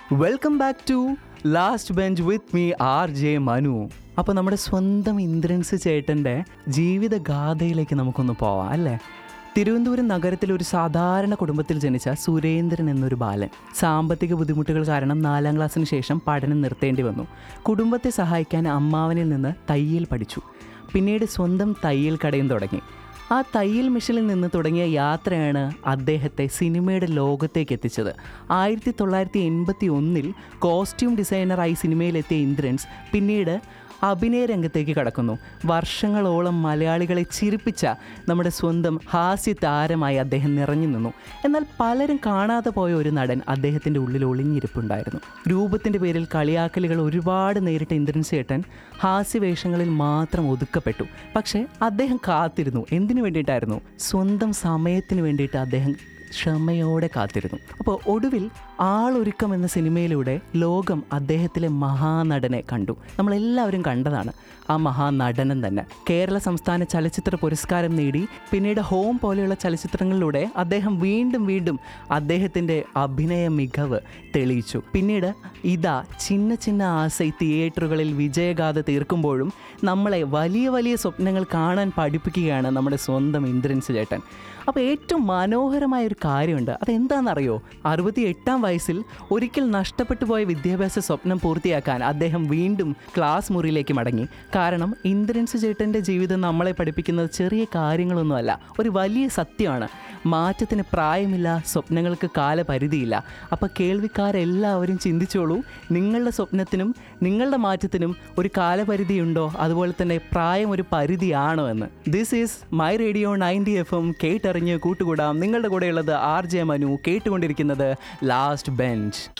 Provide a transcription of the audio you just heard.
welcome back to last bench with me R J Manu അപ്പോൾ നമ്മുടെ സ്വന്തം ഇന്ദ്രൻസ് ചേട്ടൻ്റെ ജീവിതഗാഥയിലേക്ക് നമുക്കൊന്ന് പോവാം അല്ലേ തിരുവനന്തപുരം നഗരത്തിലെ ഒരു സാധാരണ കുടുംബത്തിൽ ജനിച്ച സുരേന്ദ്രൻ എന്നൊരു ബാലൻ സാമ്പത്തിക ബുദ്ധിമുട്ടുകൾ കാരണം നാലാം ക്ലാസ്സിന് ശേഷം പഠനം നിർത്തേണ്ടി വന്നു കുടുംബത്തെ സഹായിക്കാൻ അമ്മാവനിൽ നിന്ന് തയ്യൽ പഠിച്ചു പിന്നീട് സ്വന്തം തയ്യൽ കടയും തുടങ്ങി ആ തയ്യൽ മിഷനിൽ നിന്ന് തുടങ്ങിയ യാത്രയാണ് അദ്ദേഹത്തെ സിനിമയുടെ ലോകത്തേക്ക് എത്തിച്ചത് ആയിരത്തി തൊള്ളായിരത്തി എൺപത്തി ഒന്നിൽ കോസ്റ്റ്യൂം ഡിസൈനറായി സിനിമയിലെത്തിയ ഇന്ദ്രൻസ് പിന്നീട് അഭിനയ രംഗത്തേക്ക് കടക്കുന്നു വർഷങ്ങളോളം മലയാളികളെ ചിരിപ്പിച്ച നമ്മുടെ സ്വന്തം ഹാസ്യ താരമായി അദ്ദേഹം നിറഞ്ഞു നിന്നു എന്നാൽ പലരും കാണാതെ പോയ ഒരു നടൻ അദ്ദേഹത്തിൻ്റെ ഉള്ളിൽ ഒളിഞ്ഞിരിപ്പുണ്ടായിരുന്നു രൂപത്തിൻ്റെ പേരിൽ കളിയാക്കലുകൾ ഒരുപാട് നേരിട്ട ഇന്ദ്രൻസ് ചേട്ടൻ ഹാസ്യവേഷങ്ങളിൽ മാത്രം ഒതുക്കപ്പെട്ടു പക്ഷേ അദ്ദേഹം കാത്തിരുന്നു എന്തിനു വേണ്ടിയിട്ടായിരുന്നു സ്വന്തം സമയത്തിന് വേണ്ടിയിട്ട് അദ്ദേഹം ക്ഷമയോടെ കാത്തിരുന്നു അപ്പോൾ ഒടുവിൽ ആളൊരുക്കം എന്ന സിനിമയിലൂടെ ലോകം അദ്ദേഹത്തിലെ മഹാനടനെ കണ്ടു നമ്മളെല്ലാവരും കണ്ടതാണ് ആ മഹാനടനം തന്നെ കേരള സംസ്ഥാന ചലച്ചിത്ര പുരസ്കാരം നേടി പിന്നീട് ഹോം പോലെയുള്ള ചലച്ചിത്രങ്ങളിലൂടെ അദ്ദേഹം വീണ്ടും വീണ്ടും അദ്ദേഹത്തിൻ്റെ അഭിനയ മികവ് തെളിയിച്ചു പിന്നീട് ഇതാ ചിന്ന ചിന്ന ആസൈ തിയേറ്ററുകളിൽ വിജയഗാഥ തീർക്കുമ്പോഴും നമ്മളെ വലിയ വലിയ സ്വപ്നങ്ങൾ കാണാൻ പഠിപ്പിക്കുകയാണ് നമ്മുടെ സ്വന്തം ഇന്ദ്രൻസ് ചേട്ടൻ അപ്പോൾ ഏറ്റവും മനോഹരമായ ഒരു കാര്യമുണ്ട് അതെന്താണെന്നറിയോ അറുപത്തി എട്ടാം വയസ്സിൽ ഒരിക്കൽ നഷ്ടപ്പെട്ടു പോയ വിദ്യാഭ്യാസ സ്വപ്നം പൂർത്തിയാക്കാൻ അദ്ദേഹം വീണ്ടും ക്ലാസ് മുറിയിലേക്ക് മടങ്ങി കാരണം ഇന്ദ്രൻസ് ചേട്ടൻ്റെ ജീവിതം നമ്മളെ പഠിപ്പിക്കുന്നത് ചെറിയ കാര്യങ്ങളൊന്നുമല്ല ഒരു വലിയ സത്യമാണ് മാറ്റത്തിന് പ്രായമില്ല സ്വപ്നങ്ങൾക്ക് കാലപരിധിയില്ല അപ്പോൾ കേൾവിക്കാരെല്ലാവരും ചിന്തിച്ചോളൂ നിങ്ങളുടെ സ്വപ്നത്തിനും നിങ്ങളുടെ മാറ്റത്തിനും ഒരു കാലപരിധിയുണ്ടോ അതുപോലെ തന്നെ പ്രായം ഒരു പരിധിയാണോ എന്ന് this is my radio ninety F M കേട്ടറിഞ്ഞ് കൂട്ടുകൂടാം നിങ്ങളുടെ കൂടെയുള്ളത് ആർ ജെ മനു കേട്ടുകൊണ്ടിരിക്കുന്നത് ലാസ്റ്റ് ബെഞ്ച്